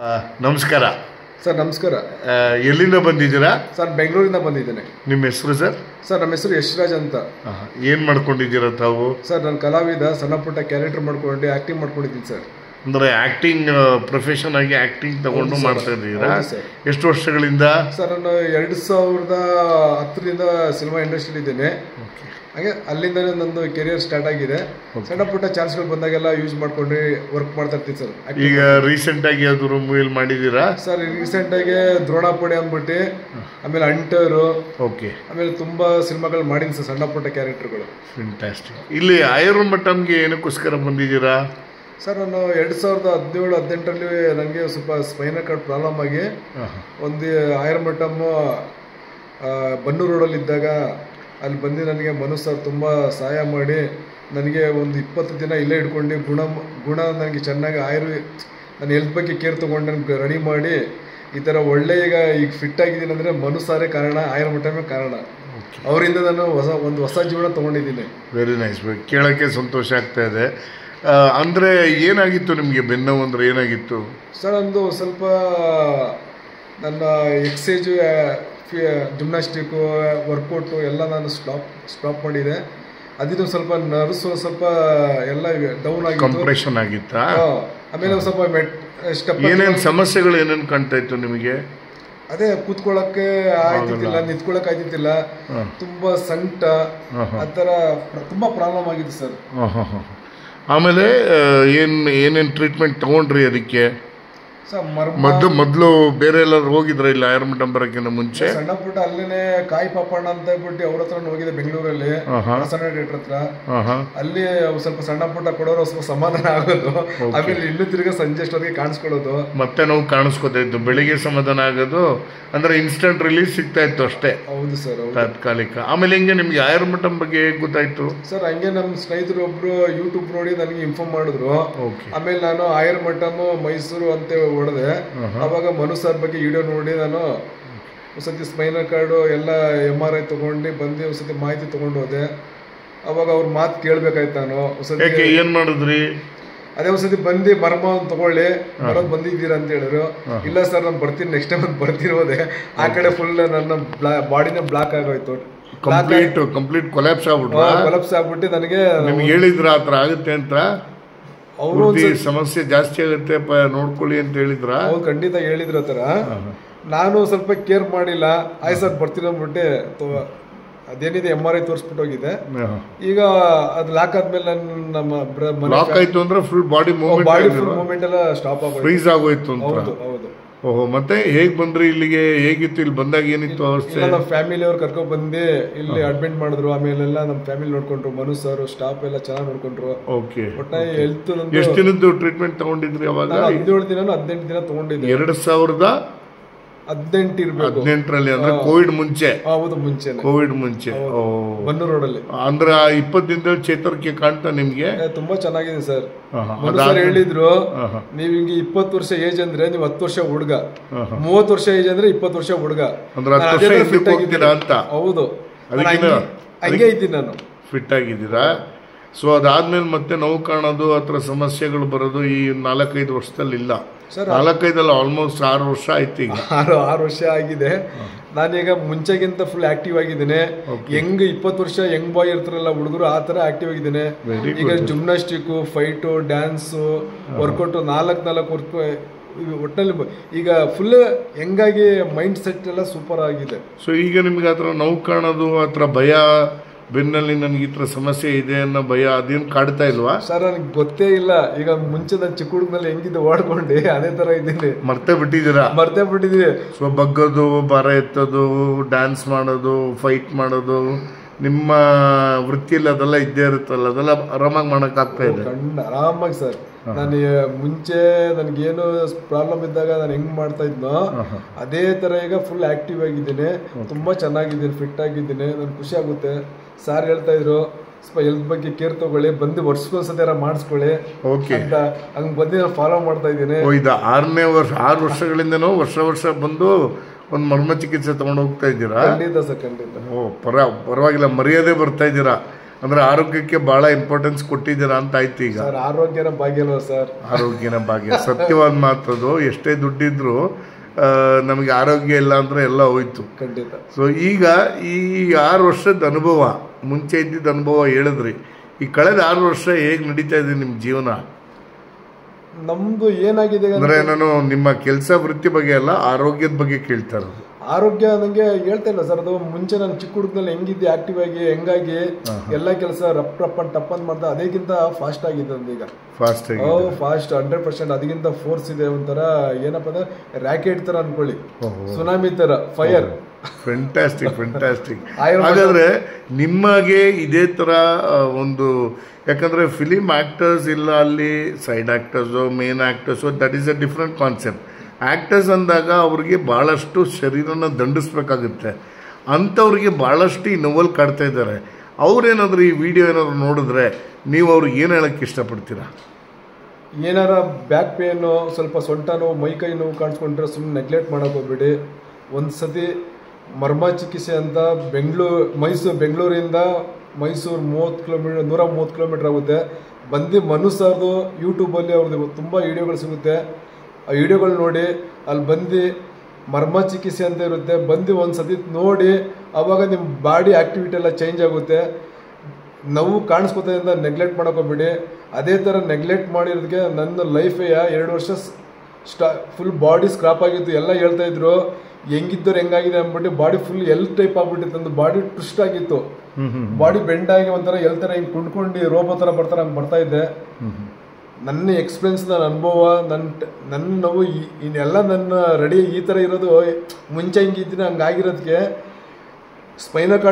ಆ, ನಮಸ್ಕಾರ ಸರ್ ನಮಸ್ಕಾರ ಆ, ಎಲ್ಲಿಂದ ಬಂದಿದ್ದೀರಾ ಸರ್ ಬೆಂಗಳೂರಿಂದ ಬಂದಿದ್ದೇನೆ ನಿಮ್ಮ ಹೆಸರು ಸರ್ ಸರ್ ನಮ್ಮ ಹೆಸರು ಯಶ್ರಾಜ್ ಅಂತ ಆಹಾ. ಏನ್ ಮಾಡ್ಕೊಂಡಿದ್ದೀರಾ ತಾವು ಸರ್ ನಾನು ಕಲಾವಿದ ಸಣ್ಣ ಪುಟ್ಟ ಕ್ಯಾರೆಕ್ಟರ್ ಮಾಡ್ಕೊಂಡು ಆ್ಯಕ್ಟಿಂಗ್ ಮಾಡ್ಕೊಂಡಿದ್ದೀನಿ ಸರ್ ಅಂದ್ರೆ ಆಕ್ಟಿಂಗ್ ಪ್ರೊಫೆಷನ್ ಆಗಿ ಆಕ್ಟಿಂಗ್ ತಗೊಂಡು ಹೌದು ಸರ್. ಮಾಡ್ತಾ ಇದ್ದೀರಾ ಹೌದು ಸರ್. ಎಷ್ಟು ವರ್ಷಗಳಿಂದ ಸರ್ ನಾನು ಎರಡು ಸಾವಿರದ ಹತ್ತರಿಂದ ಸಿನಿಮಾ ಇಂಡಸ್ಟ್ರಿಲಿ ಇದ್ದೇನೆ ಹಾಗೆ ಅಲ್ಲಿಂದನೇ ನಂದು ಕೆರಿಯರ್ ಸ್ಟಾರ್ಟ್ ಆಗಿದೆ ಸಣ್ಣ ಪುಟ್ಟ ಚಾನ್ಸ್ಗಳು ಬಂದಾಗೆಲ್ಲ ಯೂಸ್ ಮಾಡ್ಕೊಂಡು ವರ್ಕ್ ಮಾಡ್ತಾ ಇರ್ತೀನಿ ಸರ್ ಈಗ ರೀಸೆಂಟ್ ಆಗಿ ಯಾವ್ದಾದ್ರು ಮೂವಿಯಲ್ಲಿ ಮಾಡಿದ್ದೀರಾ ಸರ್ ರೀಸೆಂಟಾಗಿ ದ್ರೋಣಾಪುಡಿ ಅಂದ್ಬಿಟ್ಟು ಆಮೇಲೆ ಅಂಟರು ಓಕೆ ಆಮೇಲೆ ತುಂಬಾ ಸಿನಿಮಾಗಳು ಮಾಡಿದ್ದೀನಿ ಸರ್ ಸಣ್ಣ ಪುಟ್ಟ ಕ್ಯಾರೆಕ್ಟರ್ಗಳು ಫಿಂಟಾಸ್ಟಿಕ್ ಇಲ್ಲಿ ಐರನ್ ಮಟ್ಟಮ್ಗೆ ಏನಕ್ಕೋಸ್ಕರ ಬಂದಿದ್ದೀರಾ ಸರ್ ನಾನು ಎರಡು ಸಾವಿರದ ಹದಿನೇಳು ಹದಿನೆಂಟರಲ್ಲಿ ನನಗೆ ಸ್ವಲ್ಪ ಸ್ಪೈನಲ್ ಕಾರ್ಡ್ ಪ್ರಾಬ್ಲಮ್ ಆಗಿ ಆಹಾ. ಒಂದು ಆಯರ್ಮಠಮ್ ಬನ್ನೂರು ರೋಡಲ್ಲಿ ಇದ್ದಾಗ ಅಲ್ಲಿ ಬಂದು ನನಗೆ ಮನು ಸರ್ ತುಂಬ ಸಹಾಯ ಮಾಡಿ ನನಗೆ ಒಂದು ಇಪ್ಪತ್ತು ದಿನ ಇಲ್ಲೇ ಇಟ್ಕೊಂಡು ಗುಣ ಗುಣ ನನಗೆ ಚೆನ್ನಾಗಿ ಆಯುರ್ವೇದ ನನ್ನ ಹೆಲ್ತ್ ಬಗ್ಗೆ ಕೇರ್ ತೊಗೊಂಡು ನನಗೆ ರೆಡಿ ಮಾಡಿ ಈ ಥರ ಒಳ್ಳೆ ಈಗ ಈಗ ಫಿಟ್ ಆಗಿದ್ದೀನಿ ಅಂದರೆ ಮನು ಸಾರೇ ಕಾರಣ ಆಯುರ್ಮಠಮೇ ಕಾರಣ ಅವರಿಂದ ನಾನು ಹೊಸ ಒಂದು ಹೊಸ ಜೀವನ ತೊಗೊಂಡಿದ್ದೀನಿ ವೆರಿ ನೈಸ್ ಕೇಳೋಕ್ಕೆ ಸಂತೋಷ ಆಗ್ತಾ ಇದೆ ಆ, ಅಂದ್ರೆ ಏನಾಗಿತ್ತು ನಿಮಗೆ ಬೆನ್ನೋವು ಅಂದ್ರೆ ಏನಾಗಿತ್ತು ಸರ್ ಒಂದು ಸ್ವಲ್ಪ ನನ್ನ ಎಕ್ಸಸೈಜು ಜಿಮ್ನಾಸ್ಟಿಕ್ಕು ವರ್ಕೌಟು ಎಲ್ಲ ನಾನು ಸ್ಟಾಪ್ ಸ್ಟಾಪ್ ಮಾಡಿದೆ ಅದಿದ್ದು ಸ್ವಲ್ಪ ನರ್ಸು ಸ್ವಲ್ಪ ಎಲ್ಲ ಡೌನ್ ಆಗಿತ್ತು ಕಂಪ್ರೆಷನ್ ಆಗಿತ್ತಾ ಹಾ. ಆಮೇಲೆ ಒಂದ್ ಸ್ವಲ್ಪ ಮೆಟ್ ಸ್ಟೆಪ್ ಏನೇನ್ ಸಮಸ್ಯೆಗಳು ಏನೇನ್ ಕಾಣ್ತಾ ಇತ್ತು ನಿಮಗೆ ಅದೇ ಕೂತ್ಕೊಳ್ಳಕ್ಕೆ ಆಯ್ತಿತ್ತಿಲ್ಲ ನಿಂತ್ಕೊಳ್ಳಕ್ ಆಯ್ತಿತ್ತಿಲ್ಲ ತುಂಬಾ ಸಂಕಟ ಆ ಥರ ಪ್ರ- ತುಂಬಾ ಪ್ರಾಬ್ಲಮ್ ಆಗಿತ್ತು ಸರ್ ಆಮೇಲೆ ಆ, ಏನ್ ಏನೇನ್ ಟ್ರೀಟ್ಮೆಂಟ್ ತಗೊಂಡ್ರಿ ಅದಕ್ಕೆ ಸರ್ ಮರ್ಮ ಮೊದ್ಲು ಮೊದ್ಲು ಬೇರೆ ಎಲ್ಲಾದ್ರು ಹೋಗಿದ್ರ ಇಲ್ಲ ಆಯರ್ಮಠಂ ಬರೋಕ್ಕಿಂತ ಮುಂಚೆ ಸಣ್ಣ ಪುಟ್ಟ ಅಲ್ಲೇನೆ ಕಾಯಿ ಪಾಪಣ್ಣ ಅಂತ ಹೇಳ್ಬಿಟ್ಟು ಅವ್ರ ಹತ್ರ ಹೋಗಿದೆ ಬೆಂಗಳೂರಲ್ಲಿ ಆಹಾ. ಪ್ರಸನ್ನ ಥಿಯೇಟರ್ ಹತ್ರ ಆಹಾ. ಅಲ್ಲಿ ಸ್ವಲ್ಪ ಸಣ್ಣ ಪುಟ್ಟ ಕೊಡೋರು ಸ್ವಲ್ಪ ಸಮಾಧಾನ ಆಗೋದು ಆಮೇಲೆ ಇನ್ನೂ ತಿರ್ಗಾ ಸಂಜೆ ಅಷ್ಟೊತ್ತಿಗೆ ಕಾಣಿಸ್ಕೊಳ್ಳೋದು ಮತ್ತೆ ನಾವು ಕಾಣಿಸ್ಕೊತಾ ಇತ್ತು ಬೆಳಿಗ್ಗೆ ಸಮಾಧಾನ ಆಗೋದು ಅಂದ್ರೆ ಇನ್ಸ್ಟಂಟ್ ರಿಲೀಸ್ ಸಿಗ್ತಾ ಇತ್ತು ಅಷ್ಟೇ ಹೌದು ಸರ್ ಹೌದು ತಾತ್ಕಾಲಿಕ ಆಮೇಲೆ ಹೆಂಗೆ ನಿಮ್ಗೆ ಆಯರ್ಮಠಂ ಬಗ್ಗೆ ಹೇಗ್ ಗೊತ್ತಾಯ್ತು ಸರ್ ಹಂಗೆ ನಮ್ಮ ಸ್ನೇಹಿತರು ಒಬ್ರು ಯೂಟ್ಯೂಬ್ ನೋಡಿ ನನಗೆ ಇನ್ಫಾರ್ಮ್ ಮಾಡಿದ್ರು ಓಕೆ ಆಮೇಲೆ ನಾನು ಆಯರ್ ಮಠಮ್ ಮೈಸೂರು ಅಂತ ಹೊಡೆದೆ ಅವಾಗ ಮನು ಸರ್ ಬಗ್ಗೆ ವಿಡಿಯೋ ನೋಡಿ ನಾನು ಒಂದ್ಸತಿ ಸ್ಪೈನಲ್ ಕಾರ್ಡು ಎಲ್ಲ ಎಮ್ ಆರ್ ಐ ತೊಗೊಂಡು ಬಂದು ಒಂದ್ಸತಿ ಮಾಹಿತಿ ತೊಗೊಂಡು ಹೋದೆ ಅವಾಗ ಅವ್ರ ಮಾತು ಕೇಳ್ಬೇಕಾಯ್ತು ನಾನು ಒಂದ್ಸತಿ ಯಾಕೆ ಏನ್ ಮಾಡಿದ್ರಿ ಅದೇ ಒಂದ್ಸತಿ ಬಂದು ಮರ್ಮ ಒಂದು ತಗೊಳ್ಳಿ ಬರೋದು ಬಂದಿದ್ದೀರಾ ಅಂತ ಹೇಳಿದ್ರು ಇಲ್ಲ ಸರ್ ನಾನು ಬರ್ತೀನಿ ನೆಕ್ಸ್ಟ್ ಟೈಮ್ ಅಂತ ಬರ್ತಿರೋದೆ ಆ ಕಡೆ ಫುಲ್ ನನ್ನ ಬಾಡಿನ ಬ್ಲಾಕ್ ಆಗೋಯ್ತು ಕಂಪ್ಲೀಟ್ ಕಂಪ್ಲೀಟ್ ಕೊಲ್ಯಾಪ್ಸ್ ಆಗ್ಬಿಟ್ರ ಕೊಲಪ್ಸ್ ಆಗ್ಬಿಟ್ಟು ನನಗೆ ನಿಮ್ಗೆ ಹೇಳಿದ್ರ ಆತರ ಆಗುತ್ತೆ ಅಂತ ಅವರು ಪೂರ್ತಿ ಸಮಸ್ಯೆ ಜಾಸ್ತಿ ಆಗುತ್ತೆ ಪ- ನೋಡ್ಕೊಳ್ಳಿ ಅಂತ ಹೇಳಿದ್ರ ಅವ್ರು ಖಂಡಿತ ಹೇಳಿದ್ರು ಆ ಥರ ನಾನು ಸ್ವಲ್ಪ ಕೇರ್ ಮಾಡಿಲ್ಲ ಆಯ್ತು ಸರ್ ಬರ್ತೀನಿ ಅಂದ್ಬಿಟ್ಟೆ ತೊ- ಅದೇನಿದೆ ಎಮ್ ಆರ್ ಐ ತೋರಿಸ್ಬಿಟ್ಟು ಹೋಗಿದೆ ಈಗ ಅದು ಲಾಕ್ ಆದ್ಮೇಲೆ ನನ್ನ ನಮ್ಮ ಬ್ರ- ಮನೆ ಲಾಕ್ ಆಯ್ತು ಅಂದ್ರೆ full body movement body full movement ಎಲ್ಲ ಸ್ಟಾಪ್ ಆಗೋಯ್ತು ಫ್ರೀಸ್ ಆಗೋಯ್ತು ಅಂತ ಹೌದು ಹೌದು ಓಹೋ ಮತ್ತೆ ಹೇಗ್ ಬಂದ್ರಿ ಇಲ್ಲಿಗೆ ಹೇಗಿತ್ತು ಇಲ್ಲಿ ಬಂದಾಗ ಏನಿತ್ತು ಅವಸ್ಥೆ ಇಲ್ಲ ನಮ್ಮ ಫ್ಯಾಮಿಲಿ ಅವ್ರು ಕರ್ಕೊಂಡ್ ಬಂದು ಇಲ್ಲಿ ಅಡ್ಮಿಟ್ ಮಾಡಿದ್ರು ಆಮೇಲೆಲ್ಲ ನಮ್ಮ ಫ್ಯಾಮಿಲಿ ನೋಡ್ಕೊಂಡ್ರು ಮನು ಸರ್ ಸ್ಟಾಫ್ ಎಲ್ಲ ಚೆನ್ನಾಗಿ ನೋಡ್ಕೊಂಡ್ರು ಓಕೆ ಒಟ್ಟಾಗಿ ಹೆಲ್ತ್ ನಂದು ಎಷ್ಟು ದಿನದ್ದು ಟ್ರೀಟ್ಮೆಂಟ್ ತಗೊಂಡಿದ್ರಿ ಅವಾಗ ನಾನು ಹದಿನೇಳು ದಿನ ಹದಿನೆಂಟು ದಿನ ತಗೊಂಡಿದ್ದೆ ಎರಡ್ ಸಾವಿರದ ಹದಿನೆಂಟು ಇರ್ಬೇಕು ಹದಿನೆಂಟರಲ್ಲಿ ಅಂದ್ರೆ ಕೋವಿಡ್ ಮುಂಚೆ ಹೌದು ಮುಂಚೆನೆ ಕೋವಿಡ್ ಮುಂಚೆ ಓ ಬನ್ನೂರು ರೋಡಲ್ಲಿ ಅಂದ್ರೆ ಆ ಇಪ್ಪತ್ತು ದಿನದಲ್ಲಿ ಚೇತರಿಕೆ ಕಾಣ್ತಾ ನಿಮ್ಗೆ ಏ, ತುಂಬಾ ಚೆನ್ನಾಗಿದೆ ಸರ್ ಆಹಾ. ಮನು ಸರ್ ಹೇಳಿದ್ರು ಆಹಾ. ನೀವ್ ಹಿಂಗೆ ಇಪ್ಪತ್ತು ವರ್ಷ ಏಜ್ ಅಂದ್ರೆ ನೀವು ಹತ್ತು ವರ್ಷ ಹುಡುಗ ಮೂವತ್ತು ವರ್ಷ ಏಜ್ ಅಂದ್ರೆ ಇಪ್ಪತ್ತು ವರ್ಷ ಹುಡುಗ ಅಂದ್ರೆ ಹತ್ತು ನಾನು ವರ್ಷ ಅದೇ ತರ ಹಿಂದಕ್ಕೆ fit ಆಗಿದ್ದೀನಿ. ಹೋಗ್ತೀರಾ ಅಂತ ಹೌದು ನಾನು ಅದಕ್ಕಿಂತ- ಹಂಗೆ- ಹಂಗೆ ಇದ್ದೀನಿ ನಾನು ಫಿಟ್ ಆಗಿದ್ದೀರಾ ಸೊ ಅದಾದ್ಮೇಲೆ ಮತ್ತೆ ನೋವು ಕಾಣೋದು ಹತ್ರ ಸಮಸ್ಯೆಗಳು ಬರೋದು ಈ ನಾಲ್ಕೈದು ವರ್ಷದಲ್ಲಿ ಇಲ್ಲ ಸರ್ ನಾಲ್ಕೈದಲ್ಲ ಆಲ್ಮೋಸ್ಟ್ ಆರು ವರ್ಷ ಆಯ್ತು ಈಗ ಆರು ಆರು ವರ್ಷ ಆಗಿದೆ ನಾನೀಗ ಮುಂಚೆಗಿಂತ ಫುಲ್ ಆಕ್ಟಿವ್ ಆಗಿದ್ದೇನೆ ಹೆಂಗ್ ಇಪ್ಪತ್ತು ವರ್ಷ ಯಂಗ್ ಬಾಯ್ ಇರ್ತಾರಲ್ಲ ಹುಡುಗರು ಆ ತರ ಆಕ್ಟಿವ್ ಆಗಿದ್ದೇನೆ Very ಈಗ ಜಿಮ್ನಾಸ್ಟಿಕ್ ಫೈಟು ಡ್ಯಾನ್ಸು ವರ್ಕೌಟ್ ನಾಲ್ಕು ನಾಲ್ಕು ವರ್ಕ್ ಒಟ್ಟಿನಲ್ಲಿ ಈಗ ಫುಲ್ ಹೆಂಗಾಗಿ ಮೈಂಡ್ ಸೆಟ್ ಎಲ್ಲ ಸೂಪರ್ ಆಗಿದೆ ಸೊ ಈಗ ನಿಮ್ಗೆ ಹತ್ರ ನೋವು ಕಾಣೋದು ಹತ್ರ ಭಯ ಬೆನ್ನಲ್ಲಿ ನನಗೆ ಈ ಥರ ಸಮಸ್ಯೆ ಇದೆ ಅನ್ನೋ ಭಯ ಅದೇನು ಕಾಡ್ತಾ ಇಲ್ವಾ ಸರ್ ನನಗೆ ಗೊತ್ತೇ ಇಲ್ಲ ಈಗ ಮುಂಚೆ ನಾನು ಚಿಕ್ಕ ಹುಡುಗನಲ್ಲಿ ಹೆಂಗಿದ್ದೆ ಓಡ್ಕೊಂಡೆ ಅದೇ ತರ ಇದ್ದೀನಿ ಮರ್ತೇ ಬಿಟ್ಟಿದ್ದೀರಾ ಮರ್ತೇ ಬಿಟ್ಟಿದ್ದೀನಿ ಸೊ ಬಗ್ಗೋದು ಭಾರ ಎತ್ತೋದು ಡ್ಯಾನ್ಸ್ ಮಾಡೋದು ಫೈಟ್ ಮಾಡೋದು ನಿಮ್ಮ ವೃತ್ತಿಯಲ್ಲಿ ಅದೆಲ್ಲ ಇದ್ದೇ ಇರುತ್ತಲ್ಲ ಅದೆಲ್ಲ ಆರಾಮಾಗಿ ಮಾಡೋಕ್ಕಾಗ್ತಾ ಇದೆ ಕಂಡು ಆರಾಮಾಗಿ ಸರ್ ನಾನು ಮುಂಚೆ ನನಗೇನು ಪ್ರಾಬ್ಲಮ್ ಇದ್ದಾಗ ನಾನು ಹೆಂಗ್ ಮಾಡ್ತಾ ಇದ್ನೋ ಅದೇ ತರ ಈಗ ಫುಲ್ ಆಕ್ಟಿವ್ ಆಗಿದ್ದೀನಿ ತುಂಬಾ ಚೆನ್ನಾಗಿದ್ದೀನಿ ಫಿಟ್ ಆಗಿದ್ದೀನಿ ನನ್ಗೆ ಖುಷಿ ಆಗುತ್ತೆ ಸಾರ್ ಹೇಳ್ತಾ ಇದ್ರು ಸ್ವಲ್ಪ ಹೆಲ್ತ್ ಬಗ್ಗೆ ಕೇರ್ ತಗೊಳ್ಳಿ ಬಂದು ವರ್ಷಕ್ಕೊಂದ್ಸತಿ ಮಾಡಿಸ್ಕೊಳ್ಳಿ ಓಕೆ ಅಂತ ಹಂಗ್ ಬಂದು ನಾನು ಫಾಲೋ ಮಾಡ್ತಾ ಇದ್ದೀನಿ ಓ ಇದು ಆರನೇ ವರ್ಷ ಆರು ವರ್ಷಗಳಿಂದನೂ ವರ್ಷ ವರ್ಷ ಬಂದು ಒಂದು ಮರ್ಮ ಚಿಕಿತ್ಸೆ ತಗೊಂಡು ಹೋಗ್ತಾ ಇದ್ದೀರಾ ಖಂಡಿತ ಸರ್ ಖಂಡಿತ ಓ ಪರ ಪರವಾಗಿಲ್ಲ ಮರ್ಯಾದೆ ಬರ್ತಾ ಇದ್ದೀರಾ ಅಂದ್ರೆ ಆರೋಗ್ಯಕ್ಕೆ ಬಹಳ ಇಂಪಾರ್ಟೆನ್ಸ್ ಕೊಟ್ಟಿದ್ದೀರಾ ಅಂತ ಆಯ್ತು ಈಗ ಸರ್ ಆರೋಗ್ಯನ ಭಾಗ್ಯ ಅಲ್ವಾ ಸರ್ ಆರೋಗ್ಯನ ಭಾಗ್ಯ ಸತ್ಯವಾದ ಮಾತದು ಎಷ್ಟೇ ದುಡ್ಡಿದ್ರು ಆ, ನಮಗೆ ಆರೋಗ್ಯ ಇಲ್ಲ ಅಂದ್ರೆ ಎಲ್ಲ ಹೋಯ್ತು ಖಂಡಿತ ಸೊ ಈಗ ಈ ಆರು ವರ್ಷದ ಅನುಭವ ಮುಂಚೆ ಇದ್ದಿದ್ದ ಅನುಭವ ಹೇಳಿದ್ರಿ ಈ ಕಳೆದ ಆರು ವರ್ಷ ಹೇಗೆ ನಡೀತಾ ಇದೆ ನಿಮ್ಮ ಜೀವನ ನಮ್ದು ಏನಾಗಿದೆ ಅಂದ್ರೆ ನಾನು ನಿಮ್ಮ ಕೆಲಸ ವೃತ್ತಿ ಬಗ್ಗೆ ಅಲ್ಲ ಆರೋಗ್ಯದ ಬಗ್ಗೆ ಕೇಳ್ತಾ ಇರೋದು ಆರೋಗ್ಯ ನಂಗೆ ಹೇಳ್ತಾ ಇಲ್ಲ ಸರ್ ಅದು ಮುಂಚೆ ನಾನು ಚಿಕ್ಕ ಹುಡುಗನಲ್ಲಿ ಹೆಂಗಿದ್ದೆ ಆಕ್ಟಿವ್ ಆಗಿ ಹೆಂಗಾಗಿ ಎಲ್ಲ ಕೆಲಸ ರಪ್ ರಪ್ ಅಂತ ಟಪ್ ಅಂತ ಮಾಡ್ತಾ ಅದಕ್ಕಿಂತ ಫಾಸ್ಟ್ ಆಗಿದೆ ನಂದು ಈಗ ಫಾಸ್ಟ್ ಆಗಿ ಓ ಫಾಸ್ಟ್ ಹಂಡ್ರೆಡ್ ಪರ್ಸೆಂಟ್ ಅದಕ್ಕಿಂತ ಫೋರ್ಸ್ ಇದೆ ಒಂಥರ ಏನಪ್ಪ ಅಂದ್ರೆ ರ್ಯಾಕೆಟ್ ತರ ಅನ್ಕೊಳ್ಳಿ ಸುನಾಮಿ ತರ ಫೈರ್ ಫೆಂಟಾಸ್ಟಿಕ್ ಫೆಂಟಾಸ್ಟಿಕ್ ಆಯುರ್ವೇದ- ಹಾಗಾದ್ರೆ ನಿಮಗೆ ಇದೇ ತರ ಆ, ಒಂದು ಯಾಕಂದ್ರೆ ಫಿಲಿಮ್ ಆಕ್ಟರ್ಸ್ ಇಲ್ಲ ಅಲ್ಲಿ side actors main actors that is a different concept actors ಅಂದಾಗ ಅವ್ರಿಗೆ ಭಾಳಷ್ಟು ಶರೀರನ ದಂಡಿಸ್ಬೇಕಾಗುತ್ತೆ ಅಂಥವ್ರಿಗೆ ಭಾಳಷ್ಟು ಈ ನೋವಲ್ ಕಾಡ್ತಾ ಇದ್ದಾರೆ ಅವ್ರೇನಾದ್ರು ಈ ವಿಡಿಯೋ ಏನಾದ್ರು ನೋಡಿದ್ರೆ ನೀವು ಅವ್ರಿಗೆ ಏನು ಹೇಳಕ್ಕೆ ಇಷ್ಟಪಡ್ತೀರಾ ಏನಾರ ಬ್ಯಾಕ್ ಪೇನು ಸ್ವಲ್ಪ ಸೊಂಟ ನೋವು ಮೈ ಕೈ ನೋವು ಕಾಣಿಸ್ಕೊಂಡ್ರೆ ಸುಮ್ಮನೆ ನೆಗ್ಲೆಕ್ಟ್ ಮಾಡಕ್ ಹೋಗ್ಬೇಡಿ ಒಂದು ಸತಿ ಮರ್ಮ ಚಿಕಿತ್ಸೆ ಅಂತ ಬೆಂಗಳೂರು ಮೈಸೂರು ಬೆಂಗಳೂರಿಂದ ಮೈಸೂರು ಮೂವತ್ತು ಕಿಲೋಮೀಟರ್ ನೂರ ಮೂವತ್ತು ಕಿಲೋಮೀಟರ್ ಆಗುತ್ತೆ ಬಂದು ಮನು ಸರ್ದು ಯೂಟ್ಯೂಬಲ್ಲಿ ಅವ್ರದ್ದು ತುಂಬ ವಿಡಿಯೋಗಳು ಸಿಗುತ್ತೆ ಆ ವಿಡಿಯೋಗಳು ನೋಡಿ ಅಲ್ಲಿ ಬಂದು ಮರ್ಮ ಚಿಕಿತ್ಸೆ ಅಂತ ಇರುತ್ತೆ ಬಂದು ಒಂದು ಸತಿ ನೋಡಿ ಅವಾಗ ನಿಮ್ಮ ಬಾಡಿ ಆಕ್ಟಿವಿಟಿ ಎಲ್ಲ ಚೇಂಜ್ ಆಗುತ್ತೆ ನೋವು ಕಾಣಿಸ್ಕೊತದೆ ಅಂತ ನೆಗ್ಲೆಕ್ಟ್ ಹೋಗ್ಬೇಡಿ ಅದೇ ಥರ ನೆಗ್ಲೆಕ್ಟ್ ಮಾಡಿರೋದಕ್ಕೆ ನನ್ನ ಲೈಫೇ ಎರಡು ವರ್ಷ ಸ್ಟಾ ಫುಲ್ ಬಾಡಿ ಸ್ಕ್ರಾಪ್ ಆಗಿತ್ತು ಎಲ್ಲ ಹೇಳ್ತಾ ಇದ್ರು ಹೆಂಗಿದ್ದವ್ರು ಹೆಂಗಾಗಿದೆ ಅಂದ್ಬಿಟ್ಟು ಬಾಡಿ ಫುಲ್ ಎಲ್ ಟೈಪ್ ಆಗ್ಬಿಟ್ಟಿತ್ತು ನಂದು ಬಾಡಿ ಟ್ವಿಸ್ಟ್ ಆಗಿತ್ತು ಬಾಡಿ ಬೆಂಡ್ ಆಗಿ ಒಂಥರ ಎಲ್ ಥರ ಹಿಂಗೆ ಕುಂಡ್ಕೊಂಡು ರೋಬೋ ಥರ ಬರ್ತಾರೆ ಹಂಗೆ ಬರ್ತಾ ಇದ್ದೆ ನನ್ನ ಎಕ್ಸ್ಪೀರಿಯನ್ಸ್ ನನ್ನ ಅನುಭವ ನನ್ನ ನನ್ನ ನೋವು ಈ- ಇನ್ನೆಲ್ಲ ನನ್ನ ರೆಡಿ ಈ ಥರ ಇರೋದು ಮುಂಚೆ ಹಿಂಗಿದ್ದೀನಿ ಹಂಗಾಗಿರೋದಕ್ಕೆ ಸ್ಪೈನಲ್ ಕಾರ್ಡ್